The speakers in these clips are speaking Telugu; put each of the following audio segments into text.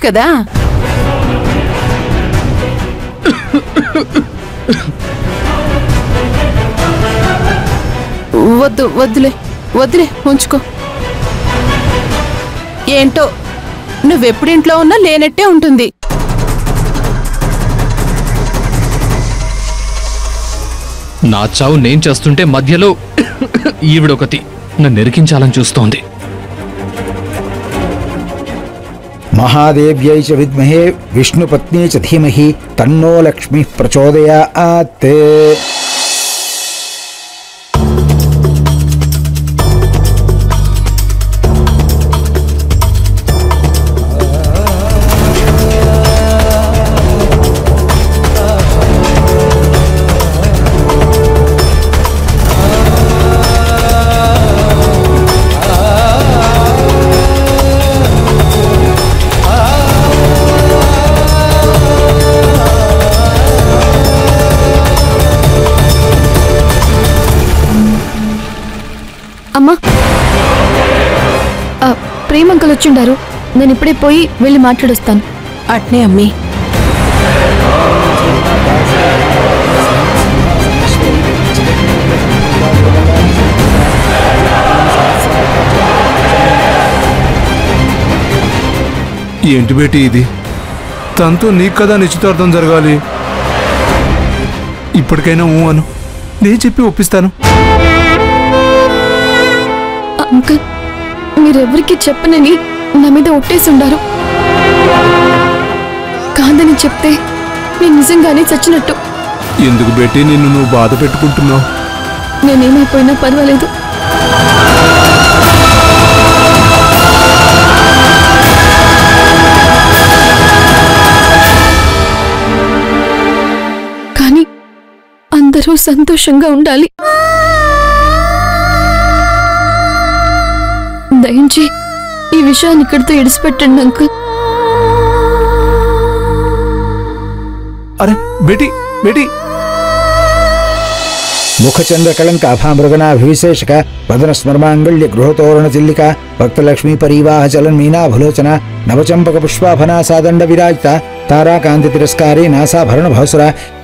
కదా వద్దు వద్దులే వద్దులే ఉంచుకో ఏంటో నువ్వెప్పుడింట్లో ఉన్నా లేనట్టే ఉంటుంది నా చావు నేను చేస్తుంటే మధ్యలో ఈవిడొకతి నన్ను నెరికించాలని చూస్తోంది మహాదేవ్యై చ విద్మహే విష్ణుపత్ని చ ధీమహి తన్నో లక్ష్మి ప్రచోదయాత్ అమ్మా ఆ, ప్రేమ అంకుల్ వచ్చిండారు నేను ఇప్పుడే పోయి వెళ్ళి మాట్లాడొస్తాను అట్నే అమ్మి ఏంటి బేటి ఇది తనతో నీకు కదా నిశ్చితార్థం జరగాలి ఇప్పటికైనా ఊ అను నేను చెప్పి ఒప్పిస్తాను అంకుల్ మీరెవరికి చెప్పనని నా మీద ఒట్టేసి ఉండారు కాదని చెప్తే నేను నిజంగానే చచ్చినట్టు ఎందుకు బేటి నిన్ను నువ్వు బాధ పెట్టుకుంటున్నావు నేనేమైపోయినా పర్వాలేదు కానీ అందరూ సంతోషంగా ఉండాలి దయించి ఈ విషయాన్ని ఇక్కడితో ఇడిచిపెట్టండి అంకుల్ అరే బేటి బేటి ముఖచంద్ర కళంక అభామృగనాభివిశేషక వదన స్మర్మాంగళ్య గృహతోరణ చిల్లిక భక్తలక్ష్మీ పరీవాహ చలన్ మీనాభలోచన నవచంపక పుష్పాభనా సాదండ విరాజిత తారాకాంతి తిరస్కారే నాసాభరణ భాసుర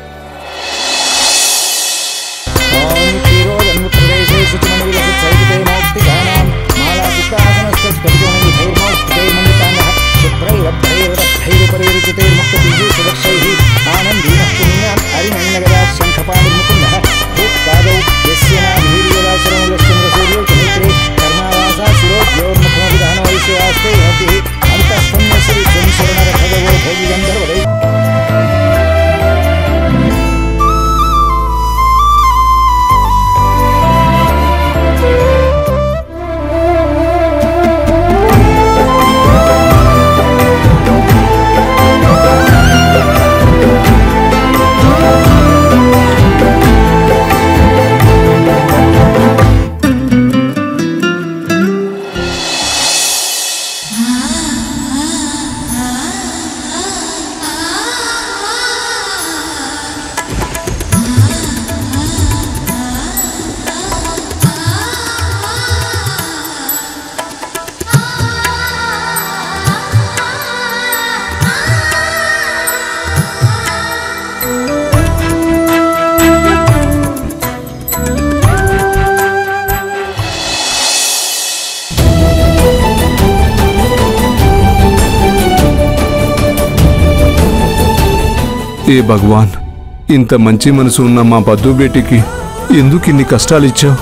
ఏ భగవాన్ ఇంత మంచి మనసు ఉన్న మా బద్దు బేటికి ఎందుకు ఇన్ని కష్టాలు ఇచ్చావు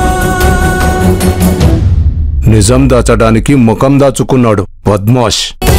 నిజం దాచడానికి ముఖం దాచుకున్నాడు పద్మాష్